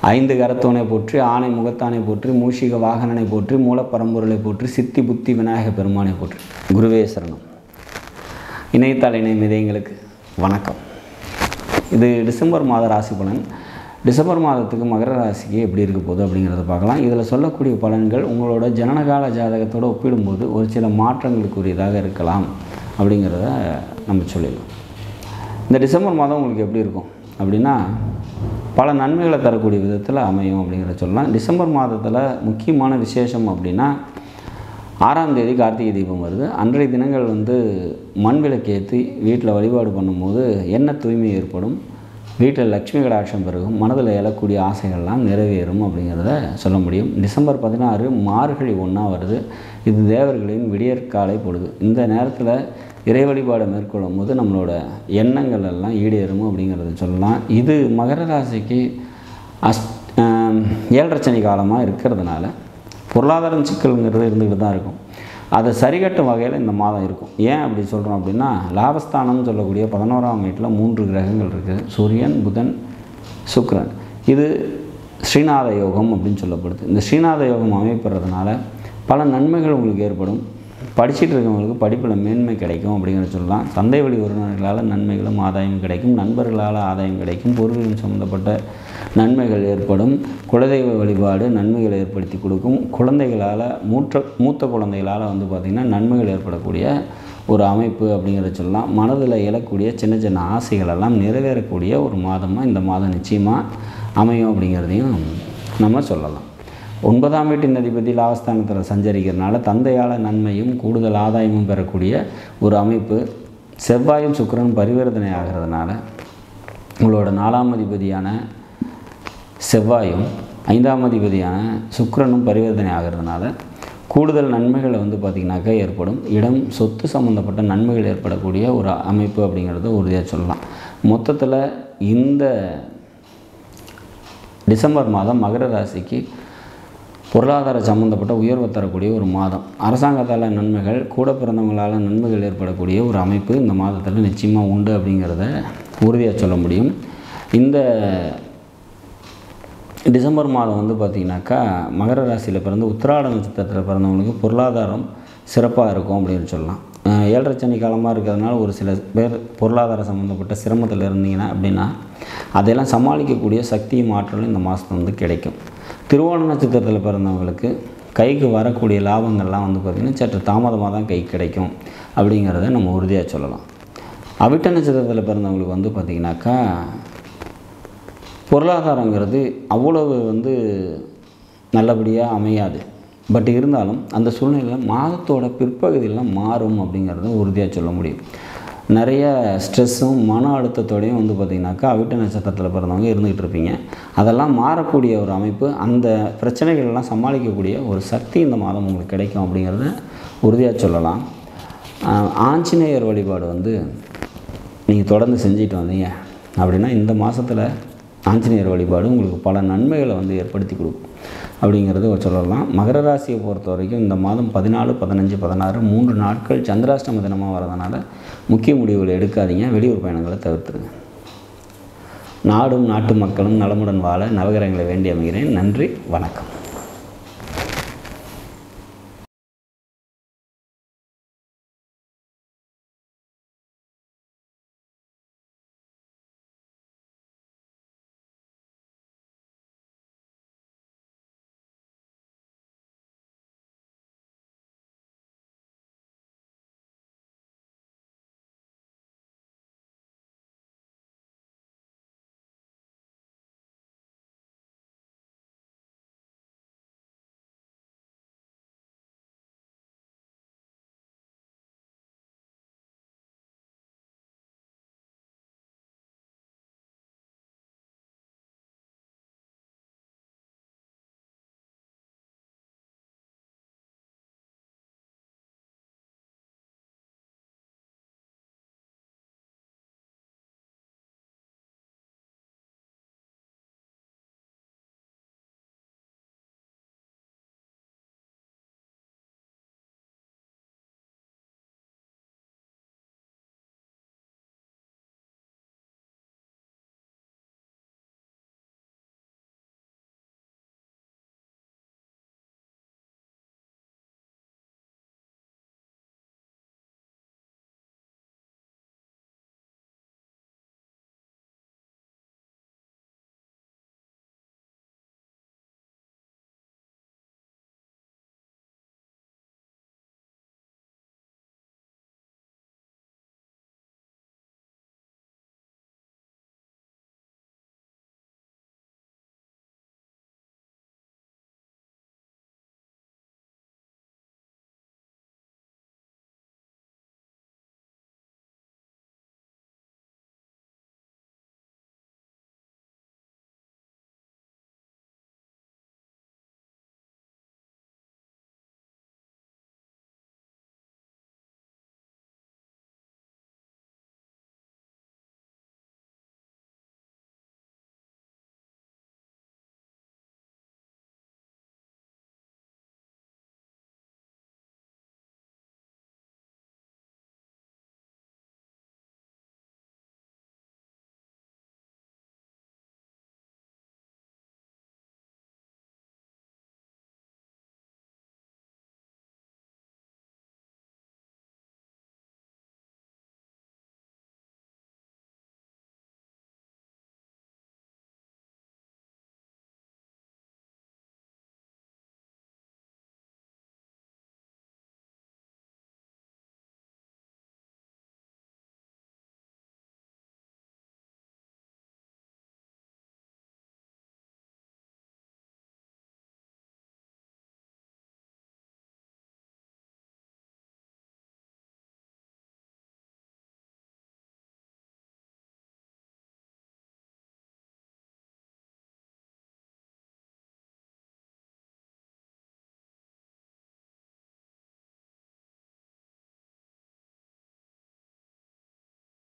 ஐந்து கரத்தோனை போற்றி ஆணை முகத்தானை போற்றி மூஷிக வாகனனை போற்றி மூலப்பரம்பொருளை போற்றி சித்தி புத்தி விநாயக பெருமானை போற்றி குருவே சரணம் இணையத்தாள் இணை மிதயங்களுக்கு வணக்கம் இது டிசம்பர் மாத ராசி பலன் டிசம்பர் மாதத்துக்கு மகர ராசிக்கு எப்படி இருக்க போகுது அப்படிங்கிறத பார்க்கலாம் இதில் சொல்லக்கூடிய பலன்கள் உங்களோட ஜனனகால ஜாதகத்தோடு ஒப்பிடும்போது ஒரு சில மாற்றங்களுக்குரியதாக இருக்கலாம் அப்படிங்கிறத நம்ம சொல்லிடலாம் இந்த டிசம்பர் மாதம் உங்களுக்கு எப்படி இருக்கும் அப்படின்னா பல நன்மைகளை தரக்கூடிய விதத்தில் அமையும் அப்படிங்கிறத சொல்லலாம் டிசம்பர் மாதத்தில் முக்கியமான விசேஷம் அப்படின்னா ஆறாம் தேதி கார்த்திகை தீபம் வருது அன்றைய தினங்கள் வந்து மண் விளக்கேற்றி வீட்டில் வழிபாடு பண்ணும்போது என்ன தூய்மை ஏற்படும் வீட்டில் லக்ஷ்மி கடாட்சம் பெருகும் மனதில் எழக்கூடிய ஆசைகள்லாம் நிறைவேறும் அப்படிங்கிறத சொல்ல முடியும் டிசம்பர் பதினாறு மார்கழி ஒன்றா வருது இது தேவர்களின் விடியற்காலை பொழுது இந்த நேரத்தில் இறை வழிபாடை மேற்கொள்ளும் போது நம்மளோட எண்ணங்கள் எல்லாம் ஈடேறும் அப்படிங்கிறத சொல்லலாம் இது மகர ராசிக்கு அஸ் ஏழரை சனி காலமாக இருக்கிறதுனால பொருளாதார சிக்கல்ங்கிறது இருந்துக்கிட்டு தான் இருக்கும் அதை சரிகட்டும் வகையில் இந்த மாதம் இருக்கும் ஏன் அப்படி சொல்கிறோம் அப்படின்னா லாபஸ்தானம்னு சொல்லக்கூடிய பதினோராம் வீட்டில் மூன்று கிரகங்கள் இருக்குது சூரியன் புதன் சுக்கிரன் இது ஸ்ரீநாத யோகம் அப்படின்னு சொல்லப்படுது இந்த ஸ்ரீநாத யோகம் அமைப்படுறதுனால பல நன்மைகள் உங்களுக்கு ஏற்படும் படிச்சுட்டு இருக்கவங்களுக்கு படிப்பில் மேன்மை கிடைக்கும் அப்படிங்கிற சொல்லலாம் சந்தை வழி உறவினர்களால் நன்மைகளும் ஆதாயம் கிடைக்கும் நண்பர்களால் ஆதாயம் கிடைக்கும் பொருள்கள் சம்மந்தப்பட்ட நன்மைகள் ஏற்படும் குலதெய்வ வழிபாடு நன்மைகளை ஏற்படுத்தி கொடுக்கும் குழந்தைகளால் மூற்ற மூத்த குழந்தைகளால் வந்து பார்த்திங்கன்னா நன்மைகள் ஏற்படக்கூடிய ஒரு அமைப்பு அப்படிங்கிறத சொல்லலாம் மனதில் எழக்கூடிய சின்ன சின்ன ஆசைகளெல்லாம் நிறைவேறக்கூடிய ஒரு மாதமாக இந்த மாதம் நிச்சயமாக அமையும் அப்படிங்கிறதையும் நம்ம சொல்லலாம் ஒன்பதாம் வீட்டின் அதிபதி லாபஸ்தானத்தில் சஞ்சரிக்கிறதுனால தந்தையால் நன்மையும் கூடுதல் ஆதாயமும் பெறக்கூடிய ஒரு அமைப்பு செவ்வாயும் சுக்கிரனும் பரிவர்த்தனை ஆகிறதுனால உங்களோட நாலாம் அதிபதியான செவ்வாயும் ஐந்தாம் அதிபதியான சுக்கிரனும் பரிவர்த்தனை ஆகிறதுனால கூடுதல் நன்மைகளை வந்து பார்த்திங்கனாக்கா ஏற்படும் இடம் சொத்து சம்மந்தப்பட்ட நன்மைகள் ஏற்படக்கூடிய ஒரு அமைப்பு அப்படிங்கிறத உறுதியாக சொல்லலாம் மொத்தத்தில் இந்த டிசம்பர் மாதம் மகர ராசிக்கு பொருளாதார சம்மந்தப்பட்ட உயர்வு தரக்கூடிய ஒரு மாதம் அரசாங்கத்தால் நன்மைகள் கூட பிறந்தவங்களால் நன்மைகள் ஏற்படக்கூடிய ஒரு அமைப்பு இந்த மாதத்தில் நிச்சயமாக உண்டு அப்படிங்கிறத உறுதியாக சொல்ல முடியும் இந்த டிசம்பர் மாதம் வந்து பார்த்திங்கனாக்கா மகர ராசியில் பிறந்து உத்திராட நட்சத்திரத்தில் பிறந்தவங்களுக்கு பொருளாதாரம் சிறப்பாக இருக்கும் அப்படின்னு சொல்லலாம் ஏழரை சனி காலமாக இருக்கிறதுனால ஒரு சில பேர் பொருளாதார சம்மந்தப்பட்ட சிரமத்தில் இருந்தீங்கன்னா அப்படின்னா அதையெல்லாம் சமாளிக்கக்கூடிய சக்தியும் ஆற்றலும் இந்த மாதம் வந்து கிடைக்கும் திருவோண நட்சத்திரத்தில் பிறந்தவங்களுக்கு கைக்கு வரக்கூடிய லாபங்கள்லாம் வந்து பார்த்திங்கன்னா சற்று தாமதமாக தான் கை கிடைக்கும் அப்படிங்கிறத நம்ம உறுதியாக சொல்லலாம் அவிட்ட நட்சத்திரத்தில் பிறந்தவங்களுக்கு வந்து பார்த்திங்கனாக்கா பொருளாதாரங்கிறது அவ்வளவு வந்து நல்லபடியாக அமையாது பட் இருந்தாலும் அந்த சூழ்நிலையில் மாதத்தோட பிற்பகுதியில் மாறும் அப்படிங்கிறத உறுதியாக சொல்ல முடியும் நிறைய ஸ்ட்ரெஸ்ஸும் மன அழுத்தத்தோடையும் வந்து பார்த்திங்கனாக்கா அவிட்ட நட்சத்திரத்தில் பிறந்தவங்க இருந்துகிட்டு இருப்பீங்க அதெல்லாம் மாறக்கூடிய ஒரு அமைப்பு அந்த பிரச்சனைகள்லாம் சமாளிக்கக்கூடிய ஒரு சக்தி இந்த மாதம் உங்களுக்கு கிடைக்கும் அப்படிங்கிறத உறுதியாக சொல்லலாம் ஆஞ்சநேயர் வழிபாடு வந்து நீங்கள் தொடர்ந்து செஞ்சுட்டு வந்தீங்க அப்படின்னா இந்த மாதத்தில் ஆஞ்சநேயர் வழிபாடு உங்களுக்கு பல நன்மைகளை வந்து ஏற்படுத்தி கொடுக்கும் அப்படிங்கிறது சொல்லலாம் மகர ராசியை பொறுத்த வரைக்கும் இந்த மாதம் பதினாலு பதினஞ்சு பதினாறு மூன்று நாட்கள் சந்திராஷ்டம தினமாக வரதுனால முக்கிய முடிவுகளை எடுக்காதீங்க வெளியூர் பயணங்களை தவிர்த்துருங்க நாடும் நாட்டு மக்களும் நலமுடன் வாழ நவகிரகங்களை வேண்டி அமைகிறேன் நன்றி வணக்கம்